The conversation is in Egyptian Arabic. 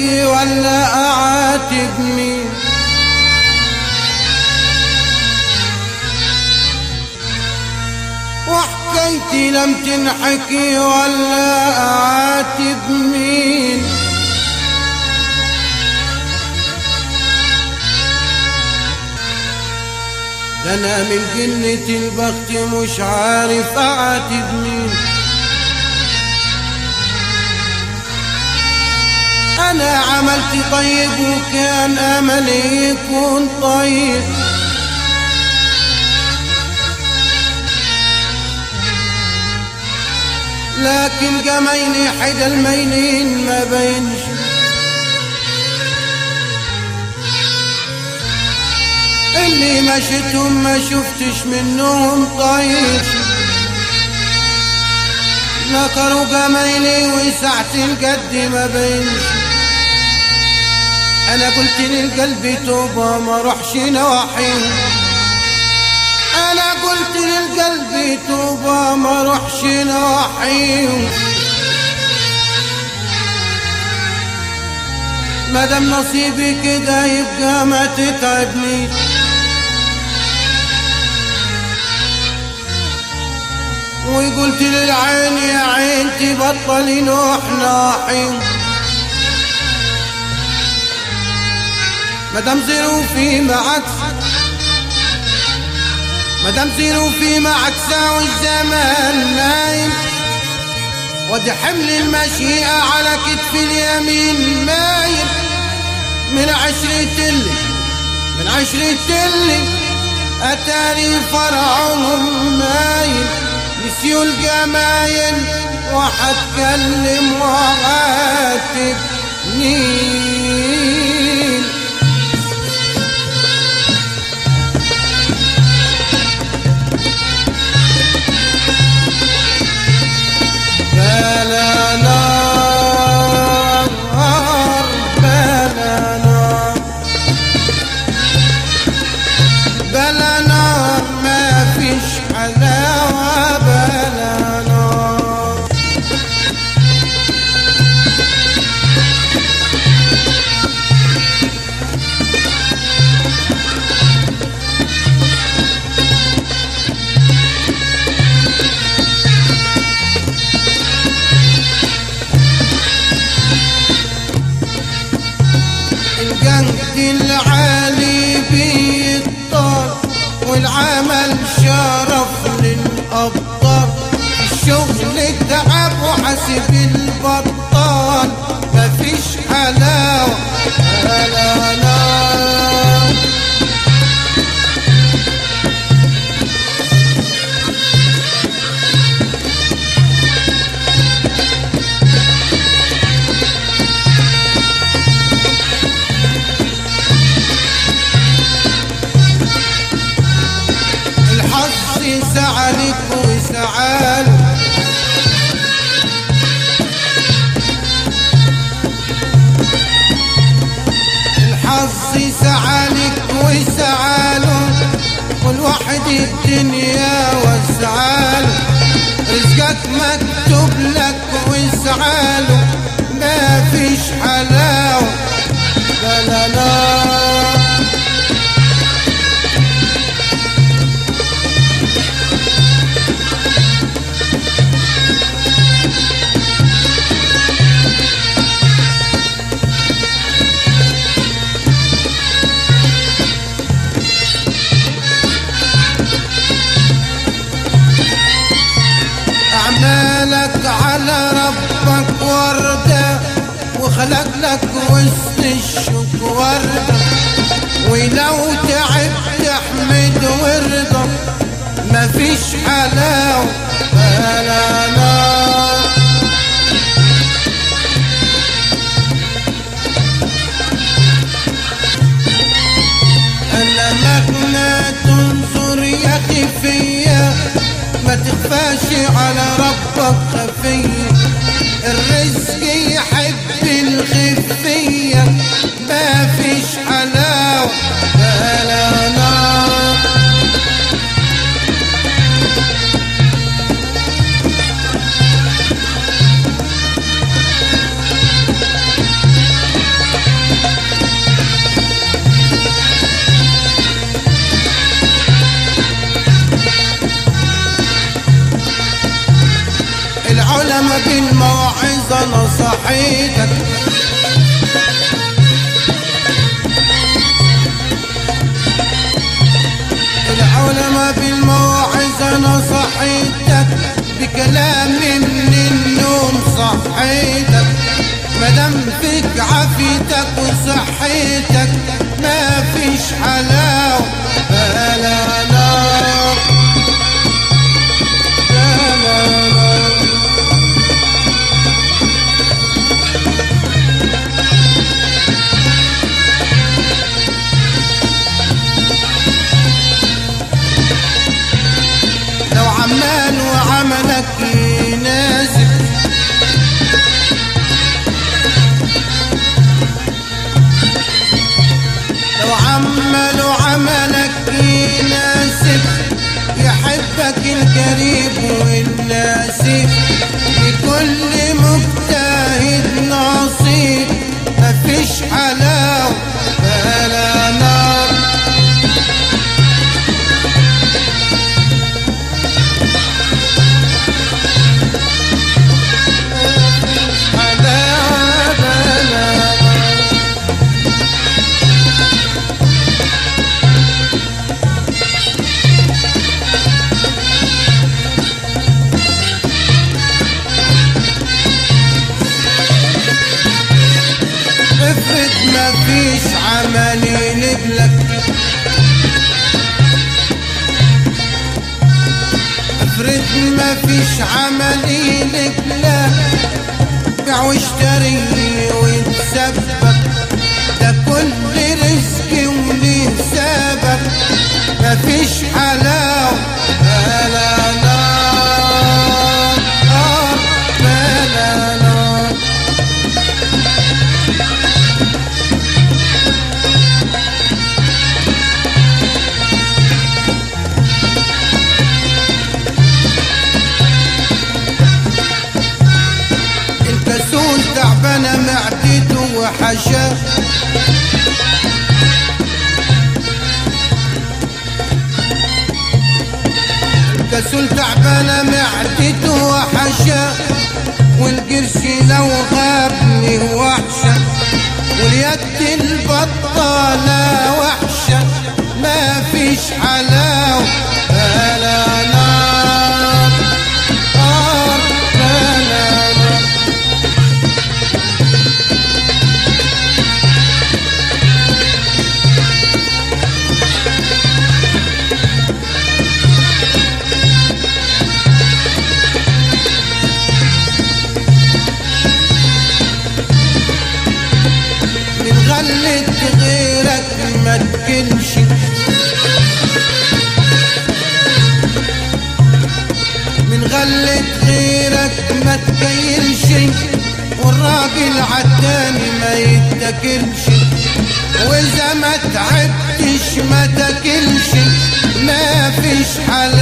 تنحكي ولا أعاتب مين وحكايتي لم تنحكي ولا أعاتب مين ده أنا من جنة البخت مش عارف أعاتب مين أنا عملت طيب وكان أملي يكون طيب لكن جميني حدا المينين ما بينش اللي مشيتهم ما شفتش منهم طيب نكروا جميلي وسعت الجد ما بينش انا قلت للقلب توبة ما روحش نواحيه انا قلت للقلب توبة ما روحش نواحيه مادام نصيبي كده يبقى ما تتعبنيش وقلت للعين يا عين تبطلي نوح ناحي مدام ظروفي معك مدام ظروفي معك ساوي الزمان نايم ودي حمل المشيئة على كتف اليمين مايل من عشرة اللي من عشرة اللي أتاري فرعهم مايل نسيوا الجمايل وحتكلم وعاتب نيل بلا نار بلا نار بلا نار ما فيش حلاوة بلا نار الجند العالي بيطار والعمل شرف للأبطال الشغل تعب وحسب البطال مفيش حلاوة لا لا الحظ سعلك وسعال الحظ سعلك وسعاله والواحد الدنيا وسعاله رزقك مكتوب لك وسعاله ما فيش حلاوة بلا نار أعمالك على ربك وردة وخلق لك وسط الشوك وردة ولو تعب تحمد وردة مفيش حلاوة بلا نار أنا مهما تنظر يا أخي فيا ما تخفاش على ربك خفية الرزق يحب الخفية ما فيش حلاوة بلا نار الموعظة نصحيتك العلماء بالموعظة نصحيتك بكلام من النوم صحيتك مدام فيك عافيتك وصحيتك ما فيش حلاوة فلا نار فلا نار لو عمال وعملك يناسب لو عمال وعملك يناسب يحبك القريب والناسب لكل مجتهد نصيب مفيش حلاوة فلا نار حلاوة فلا نار افرض مفيش عمل ينبلك افرض مفيش عمل ينبلك بيع واشتري ويتسبب ده كل رزق وليه سبب مفيش حلاوة فلا نار آه، فلا نار الكسول تعبانة معدته وحشاه الكسول تعبانة معدته وحشاه والقرش لو غابني وحشة واليد البطالة وحشة ما فيش حلاوة فلا نار نار فلا نار من غلة غيرك ما تكلش من غلة غيرك ما تكيلش والراجل عالتاني ما يتاكلش واذا ما تعبتش ما تاكلش ما فيش حلاوة